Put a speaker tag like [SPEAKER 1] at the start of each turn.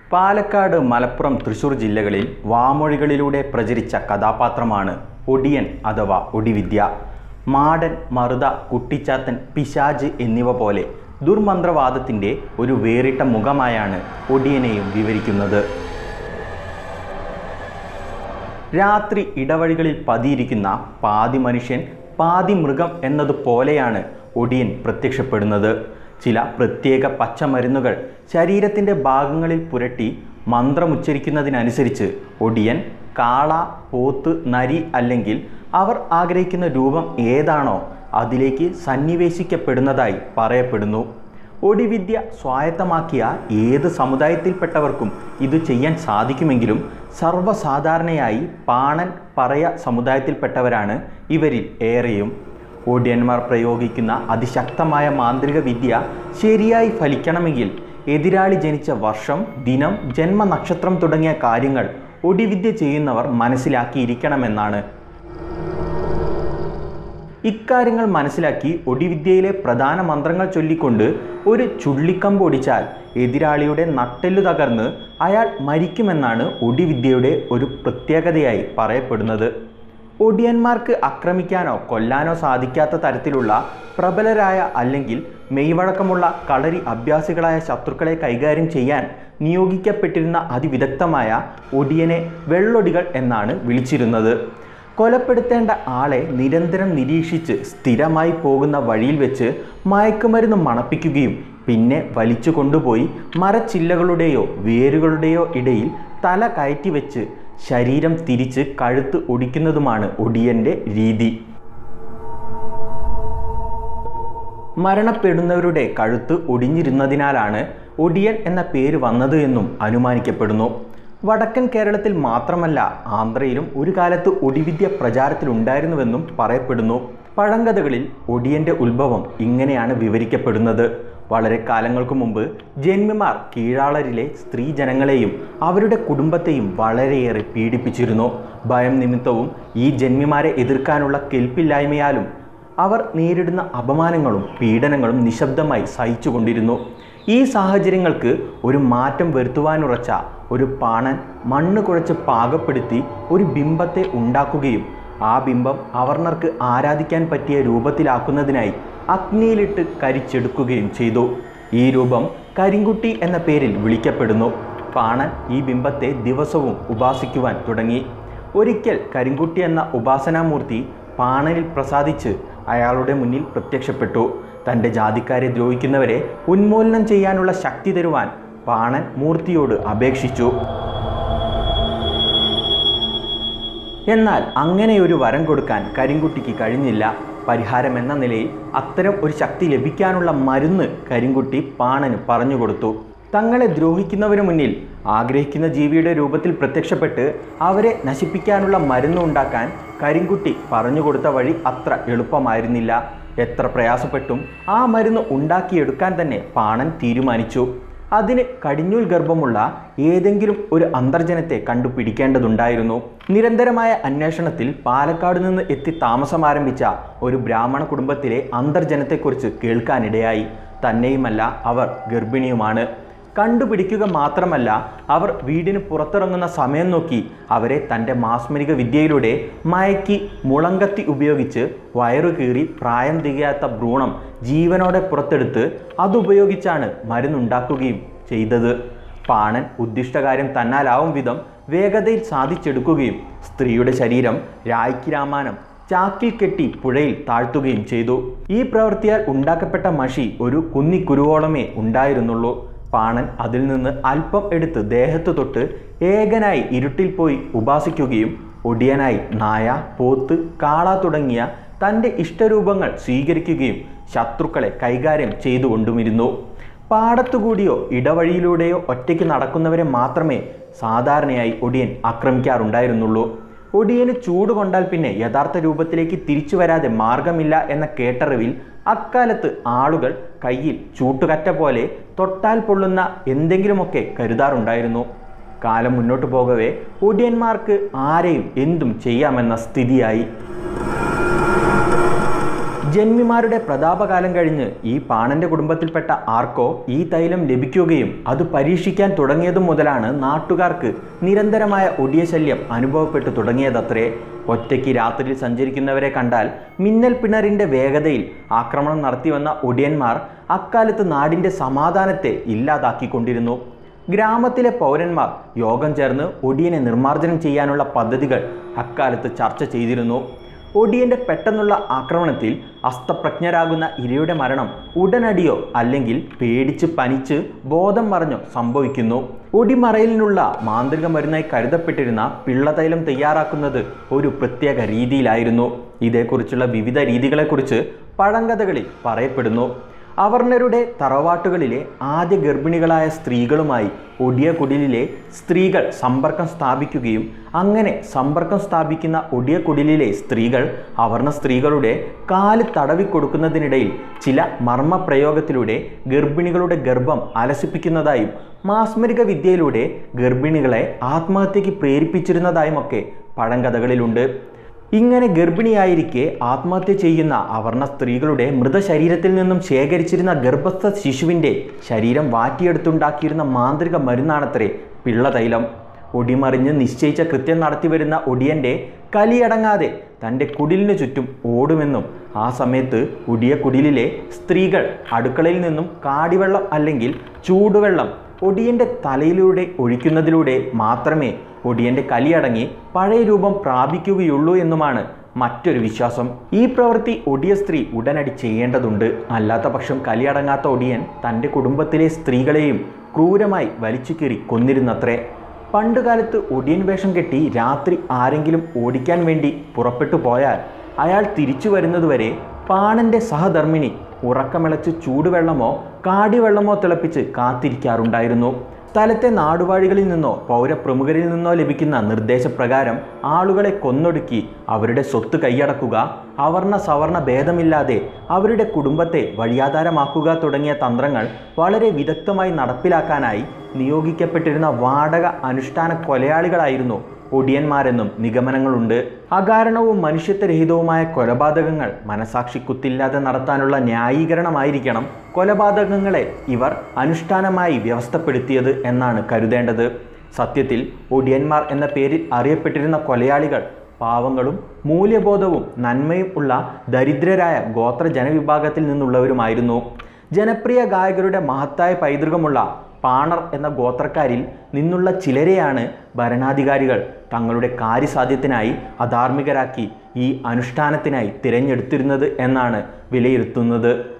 [SPEAKER 1] പാലക്കാട് മലപ്പുറം തൃശൂർ ജില്ലകളിൽ വാമൊഴികളിലൂടെ പ്രചരിച്ച കഥാപാത്രമാണ് ഒടിയൻ അഥവാ ഒടിവിദ്യ മാടൻ മറുത കുട്ടിച്ചാത്തൻ പിശാജ് എന്നിവ പോലെ ദുർമന്ത്രവാദത്തിൻ്റെ ഒരു വേറിട്ട മുഖമായാണ് ഒടിയനെയും വിവരിക്കുന്നത് രാത്രി ഇടവഴികളിൽ പതിയിരിക്കുന്ന പാതി മനുഷ്യൻ പാതി മൃഗം എന്നതുപോലെയാണ് ഒടിയൻ പ്രത്യക്ഷപ്പെടുന്നത് ചില പ്രത്യേക പച്ചമരുന്നുകൾ ശരീരത്തിൻ്റെ ഭാഗങ്ങളിൽ പുരട്ടി മന്ത്രമുച്ചരിക്കുന്നതിനനുസരിച്ച് ഒടിയൻ കാള പോത്ത് നരി അല്ലെങ്കിൽ അവർ ആഗ്രഹിക്കുന്ന രൂപം ഏതാണോ അതിലേക്ക് സന്നിവേശിക്കപ്പെടുന്നതായി പറയപ്പെടുന്നു ഒടിവിദ്യ സ്വായത്തമാക്കിയ ഏത് സമുദായത്തിൽപ്പെട്ടവർക്കും ഇത് ചെയ്യാൻ സാധിക്കുമെങ്കിലും സർവ്വസാധാരണയായി പാണൻ പറയ സമുദായത്തിൽപ്പെട്ടവരാണ് ഇവരിൽ ഏറെയും ഒടിയന്മാർ പ്രയോഗിക്കുന്ന അതിശക്തമായ മാന്ത്രിക വിദ്യ ശരിയായി ഫലിക്കണമെങ്കിൽ എതിരാളി ജനിച്ച വർഷം ദിനം ജന്മനക്ഷത്രം തുടങ്ങിയ കാര്യങ്ങൾ ഒടിവിദ്യ ചെയ്യുന്നവർ മനസ്സിലാക്കിയിരിക്കണമെന്നാണ് ഇക്കാര്യങ്ങൾ മനസ്സിലാക്കി ഒടിവിദ്യയിലെ പ്രധാന മന്ത്രങ്ങൾ ചൊല്ലിക്കൊണ്ട് ഒരു ചുള്ളിക്കമ്പ് ഒടിച്ചാൽ എതിരാളിയുടെ നട്ടെല്ലു തകർന്ന് അയാൾ മരിക്കുമെന്നാണ് ഒടിവിദ്യയുടെ ഒരു പ്രത്യേകതയായി പറയപ്പെടുന്നത് ഒടിയന്മാർക്ക് ആക്രമിക്കാനോ കൊല്ലാനോ സാധിക്കാത്ത തരത്തിലുള്ള പ്രബലരായ അല്ലെങ്കിൽ മെയ്വഴക്കമുള്ള കളരി അഭ്യാസികളായ ശത്രുക്കളെ കൈകാര്യം ചെയ്യാൻ നിയോഗിക്കപ്പെട്ടിരുന്ന അതിവിദഗ്ധമായ ഒടിയനെ വെള്ളൊടികൾ എന്നാണ് വിളിച്ചിരുന്നത് കൊലപ്പെടുത്തേണ്ട ആളെ നിരന്തരം നിരീക്ഷിച്ച് സ്ഥിരമായി പോകുന്ന വഴിയിൽ വെച്ച് മയക്കുമരുന്ന് മണപ്പിക്കുകയും പിന്നെ വലിച്ചു കൊണ്ടുപോയി മരച്ചില്ലകളുടെയോ വേരുകളുടെയോ ഇടയിൽ തല കയറ്റി വെച്ച് ശരീരം തിരിച്ച് കഴുത്ത് ഒടിക്കുന്നതുമാണ് ഒടിയൻ്റെ രീതി മരണപ്പെടുന്നവരുടെ കഴുത്ത് ഒടിഞ്ഞിരുന്നതിനാലാണ് ഒടിയൻ എന്ന പേര് വന്നത് എന്നും അനുമാനിക്കപ്പെടുന്നു വടക്കൻ കേരളത്തിൽ മാത്രമല്ല ആന്ധ്രയിലും ഒരു കാലത്ത് ഒടിവിദ്യ പ്രചാരത്തിലുണ്ടായിരുന്നുവെന്നും പറയപ്പെടുന്നു പഴങ്കഥകളിൽ ഒടിയൻ്റെ ഉത്ഭവം ഇങ്ങനെയാണ് വിവരിക്കപ്പെടുന്നത് വളരെ കാലങ്ങൾക്ക് മുമ്പ് ജന്മിമാർ കീഴാളരിലെ സ്ത്രീജനങ്ങളെയും അവരുടെ കുടുംബത്തെയും വളരെയേറെ പീഡിപ്പിച്ചിരുന്നു ഭയം നിമിത്തവും ഈ ജന്മിമാരെ എതിർക്കാനുള്ള കെൽപ്പില്ലായ്മയാലും അവർ നേരിടുന്ന അപമാനങ്ങളും പീഡനങ്ങളും നിശബ്ദമായി സഹിച്ചുകൊണ്ടിരുന്നു ഈ സാഹചര്യങ്ങൾക്ക് ഒരു മാറ്റം വരുത്തുവാനുറച്ച ഒരു പാണൻ മണ്ണ് കുഴച്ച് പാകപ്പെടുത്തി ഒരു ബിംബത്തെ ഉണ്ടാക്കുകയും ആ ബിംബം അവർണർക്ക് ആരാധിക്കാൻ പറ്റിയ രൂപത്തിലാക്കുന്നതിനായി അഗ്നിയിലിട്ട് കരിച്ചെടുക്കുകയും ചെയ്തു ഈ രൂപം കരിങ്കുട്ടി എന്ന പേരിൽ വിളിക്കപ്പെടുന്നു പാണൻ ഈ ബിംബത്തെ ദിവസവും ഉപാസിക്കുവാൻ തുടങ്ങി ഒരിക്കൽ കരിങ്കുട്ടി എന്ന ഉപാസനാമൂർത്തി പാണനിൽ പ്രസാദിച്ച് അയാളുടെ മുന്നിൽ പ്രത്യക്ഷപ്പെട്ടു തൻ്റെ ജാതിക്കാരെ ദ്രോഹിക്കുന്നവരെ ഉന്മൂലനം ചെയ്യാനുള്ള ശക്തി തരുവാൻ പാണൻ മൂർത്തിയോട് അപേക്ഷിച്ചു എന്നാൽ അങ്ങനെ ഒരു വരം കൊടുക്കാൻ കരിങ്കുട്ടിക്ക് കഴിഞ്ഞില്ല പരിഹാരം എന്ന നിലയിൽ അത്തരം ഒരു ശക്തി ലഭിക്കാനുള്ള മരുന്ന് കരിങ്കുട്ടി പാണന് പറഞ്ഞു കൊടുത്തു തങ്ങളെ ദ്രോഹിക്കുന്നവന് മുന്നിൽ ആഗ്രഹിക്കുന്ന ജീവിയുടെ രൂപത്തിൽ പ്രത്യക്ഷപ്പെട്ട് അവരെ നശിപ്പിക്കാനുള്ള മരുന്ന് ഉണ്ടാക്കാൻ കരിങ്കുട്ടി പറഞ്ഞു കൊടുത്ത വഴി അത്ര എളുപ്പമായിരുന്നില്ല എത്ര പ്രയാസപ്പെട്ടും ആ മരുന്ന് ഉണ്ടാക്കിയെടുക്കാൻ തന്നെ പാണൻ തീരുമാനിച്ചു അതിന് കടിഞ്ഞൂൽ ഗർഭമുള്ള ഏതെങ്കിലും ഒരു അന്തർജനത്തെ കണ്ടുപിടിക്കേണ്ടതുണ്ടായിരുന്നു നിരന്തരമായ അന്വേഷണത്തിൽ പാലക്കാട് നിന്ന് എത്തി താമസം ആരംഭിച്ച ഒരു ബ്രാഹ്മണ കുടുംബത്തിലെ അന്തർജനത്തെക്കുറിച്ച് കേൾക്കാനിടയായി തന്നെയുമല്ല അവർ ഗർഭിണിയുമാണ് കണ്ടുപിടിക്കുക മാത്രമല്ല അവർ വീടിന് പുറത്തിറങ്ങുന്ന സമയം നോക്കി അവരെ തൻ്റെ മാസ്മരിക വിദ്യയിലൂടെ മയക്കി മുളങ്കത്തി ഉപയോഗിച്ച് വയറു കീറി പ്രായം തികയാത്ത ഭ്രൂണം ജീവനോടെ പുറത്തെടുത്ത് അതുപയോഗിച്ചാണ് മരുന്നുണ്ടാക്കുകയും ചെയ്തത് പാണൻ ഉദ്ദിഷ്ടകാര്യം തന്നാലാവും വിധം വേഗതയിൽ സാധിച്ചെടുക്കുകയും സ്ത്രീയുടെ ശരീരം രായ്ക്ക് രാമാനം ചാക്കിൽ കെട്ടി പുഴയിൽ താഴ്ത്തുകയും ചെയ്തു ഈ പ്രവൃത്തിയാൽ ഉണ്ടാക്കപ്പെട്ട മഷി ഒരു കുന്നിക്കുരുവോളമേ ഉണ്ടായിരുന്നുള്ളൂ പാണൻ അതിൽ നിന്ന് അല്പം എടുത്ത് ദേഹത്ത് തൊട്ട് ഏകനായി ഇരുട്ടിൽ പോയി ഉപാസിക്കുകയും ഒടിയനായി നായ പോത്ത് കാള തുടങ്ങിയ തൻ്റെ ഇഷ്ടരൂപങ്ങൾ സ്വീകരിക്കുകയും ശത്രുക്കളെ കൈകാര്യം ചെയ്തുകൊണ്ടുമിരുന്നു പാടത്തുകൂടിയോ ഇടവഴിയിലൂടെയോ ഒറ്റയ്ക്ക് നടക്കുന്നവരെ മാത്രമേ സാധാരണയായി ഒടിയൻ ആക്രമിക്കാറുണ്ടായിരുന്നുള്ളൂ ഒടിയന് ചൂട് കൊണ്ടാൽ പിന്നെ യഥാർത്ഥ രൂപത്തിലേക്ക് തിരിച്ചു വരാതെ മാർഗമില്ല എന്ന കേട്ടറിവിൽ അക്കാലത്ത് ആളുകൾ കയ്യിൽ ചൂട്ടുകറ്റ പോലെ തൊട്ടാൽ പൊള്ളുന്ന എന്തെങ്കിലുമൊക്കെ കരുതാറുണ്ടായിരുന്നു കാലം മുന്നോട്ട് പോകവേ ഒടിയന്മാർക്ക് ആരെയും എന്തും ചെയ്യാമെന്ന സ്ഥിതിയായി ജന്മിമാരുടെ പ്രതാപകാലം കഴിഞ്ഞ് ഈ പാണന്റെ കുടുംബത്തിൽപ്പെട്ട ആർക്കോ ഈ തൈലം ലഭിക്കുകയും അത് പരീക്ഷിക്കാൻ തുടങ്ങിയതു മുതലാണ് നാട്ടുകാർക്ക് നിരന്തരമായ ഒടിയ ശല്യം അനുഭവപ്പെട്ടു തുടങ്ങിയതത്രേ ഒറ്റയ്ക്ക് രാത്രിയിൽ സഞ്ചരിക്കുന്നവരെ കണ്ടാൽ മിന്നൽ പിണറിന്റെ വേഗതയിൽ ആക്രമണം നടത്തിവന്ന ഒടിയന്മാർ അക്കാലത്ത് നാടിന്റെ സമാധാനത്തെ ഇല്ലാതാക്കിക്കൊണ്ടിരുന്നു ഗ്രാമത്തിലെ പൗരന്മാർ യോഗം ചേർന്ന് ഒടിയനെ നിർമ്മാർജ്ജനം ചെയ്യാനുള്ള പദ്ധതികൾ അക്കാലത്ത് ചർച്ച ചെയ്തിരുന്നു ഒടിയന്റെ പെട്ടെന്നുള്ള ആക്രമണത്തിൽ അസ്തപ്രജ്ഞരാകുന്ന ഇരയുടെ മരണം ഉടനടിയോ അല്ലെങ്കിൽ പേടിച്ച് പനിച്ച് ബോധം മറഞ്ഞോ സംഭവിക്കുന്നു ഒടിമറയിലിനുള്ള മാന്ത്രിക മരുന്നായി കരുതപ്പെട്ടിരുന്ന പിള്ളതൈലം തയ്യാറാക്കുന്നത് ഒരു പ്രത്യേക രീതിയിലായിരുന്നു ഇതേക്കുറിച്ചുള്ള വിവിധ രീതികളെക്കുറിച്ച് പഴങ്കഥകളിൽ പറയപ്പെടുന്നു അവർണരുടെ തറവാട്ടുകളിലെ ആദ്യ ഗർഭിണികളായ സ്ത്രീകളുമായി ഒടിയ കുടിലിലെ സ്ത്രീകൾ സമ്പർക്കം സ്ഥാപിക്കുകയും അങ്ങനെ സമ്പർക്കം സ്ഥാപിക്കുന്ന ഒടിയ കുടിലിലെ സ്ത്രീകൾ അവർണ സ്ത്രീകളുടെ കാല് തടവിക്കൊടുക്കുന്നതിനിടയിൽ ചില മർമ്മപ്രയോഗത്തിലൂടെ ഗർഭിണികളുടെ ഗർഭം അലസിപ്പിക്കുന്നതായും മാസ്മരിക വിദ്യയിലൂടെ ഗർഭിണികളെ ആത്മഹത്യയ്ക്ക് പ്രേരിപ്പിച്ചിരുന്നതായുമൊക്കെ പഴങ്കഥകളിലുണ്ട് ഇങ്ങനെ ഗർഭിണിയായിരിക്കെ ആത്മഹത്യ ചെയ്യുന്ന അവർണ സ്ത്രീകളുടെ മൃതശരീരത്തിൽ നിന്നും ശേഖരിച്ചിരുന്ന ഗർഭസ്ഥ ശിശുവിൻ്റെ ശരീരം വാറ്റിയെടുത്തുണ്ടാക്കിയിരുന്ന മാന്ത്രിക മരുന്നാണത്രേ പിള്ളതൈലം ഒടിമറിഞ്ഞ് നിശ്ചയിച്ച കൃത്യം നടത്തിവരുന്ന ഒടിയൻ്റെ കലിയടങ്ങാതെ തൻ്റെ കുടിലിനു ചുറ്റും ഓടുമെന്നും ആ സമയത്ത് ഒടിയ കുടിലിലെ സ്ത്രീകൾ അടുക്കളയിൽ നിന്നും കാടിവെള്ളം അല്ലെങ്കിൽ ചൂടുവെള്ളം ഒടിയൻ്റെ തലയിലൂടെ ഒഴിക്കുന്നതിലൂടെ മാത്രമേ ഒടിയൻ്റെ കലിയടങ്ങി പഴയ രൂപം പ്രാപിക്കുകയുള്ളൂ എന്നുമാണ് മറ്റൊരു വിശ്വാസം ഈ പ്രവൃത്തി ഒടിയ സ്ത്രീ ഉടനടി ചെയ്യേണ്ടതുണ്ട് അല്ലാത്ത പക്ഷം കലിയടങ്ങാത്ത ഒടിയൻ തൻ്റെ കുടുംബത്തിലെ സ്ത്രീകളെയും ക്രൂരമായി വലിച്ചു കീറി കൊന്നിരുന്നത്രേ പണ്ടുകാലത്ത് ഒടിയൻ വേഷം കെട്ടി രാത്രി ആരെങ്കിലും ഓടിക്കാൻ വേണ്ടി പുറപ്പെട്ടു പോയാൽ അയാൾ തിരിച്ചു വരുന്നതുവരെ പാണന്റെ സഹധർമ്മിണി ഉറക്കമിളച്ച് ചൂടുവെള്ളമോ കാടിവെള്ളമോ തിളപ്പിച്ച് കാത്തിരിക്കാറുണ്ടായിരുന്നു സ്ഥലത്തെ നാടുവാഴികളിൽ നിന്നോ പൗരപ്രമുഖരിൽ നിന്നോ ലഭിക്കുന്ന നിർദ്ദേശപ്രകാരം ആളുകളെ കൊന്നൊടുക്കി അവരുടെ സ്വത്ത് കൈയടക്കുക അവർണ സവർണ ഭേദമില്ലാതെ അവരുടെ കുടുംബത്തെ വഴിയാധാരമാക്കുക തുടങ്ങിയ തന്ത്രങ്ങൾ വളരെ വിദഗ്ധമായി നടപ്പിലാക്കാനായി നിയോഗിക്കപ്പെട്ടിരുന്ന വാടക അനുഷ്ഠാന കൊലയാളികളായിരുന്നു ഒടിയന്മാരെന്നും നിഗമനങ്ങളുണ്ട് അകാരണവും മനുഷ്യത്വരഹിതവുമായ കൊലപാതകങ്ങൾ മനസാക്ഷി കുത്തില്ലാതെ നടത്താനുള്ള ന്യായീകരണമായിരിക്കണം കൊലപാതകങ്ങളെ ഇവർ അനുഷ്ഠാനമായി വ്യവസ്ഥപ്പെടുത്തിയത് എന്നാണ് കരുതേണ്ടത് സത്യത്തിൽ ഒടിയന്മാർ എന്ന പേരിൽ അറിയപ്പെട്ടിരുന്ന കൊലയാളികൾ പാവങ്ങളും മൂല്യബോധവും നന്മയും ഉള്ള ദരിദ്രരായ ഗോത്ര ജനവിഭാഗത്തിൽ നിന്നുള്ളവരുമായിരുന്നു ജനപ്രിയ ഗായകരുടെ മഹത്തായ പൈതൃകമുള്ള പാണർ എന്ന ഗോത്രക്കാരിൽ നിന്നുള്ള ചിലരെയാണ് ഭരണാധികാരികൾ തങ്ങളുടെ കാര്യസാധ്യത്തിനായി അധാർമികരാക്കി ഈ അനുഷ്ഠാനത്തിനായി തിരഞ്ഞെടുത്തിരുന്നത് എന്നാണ് വിലയിരുത്തുന്നത്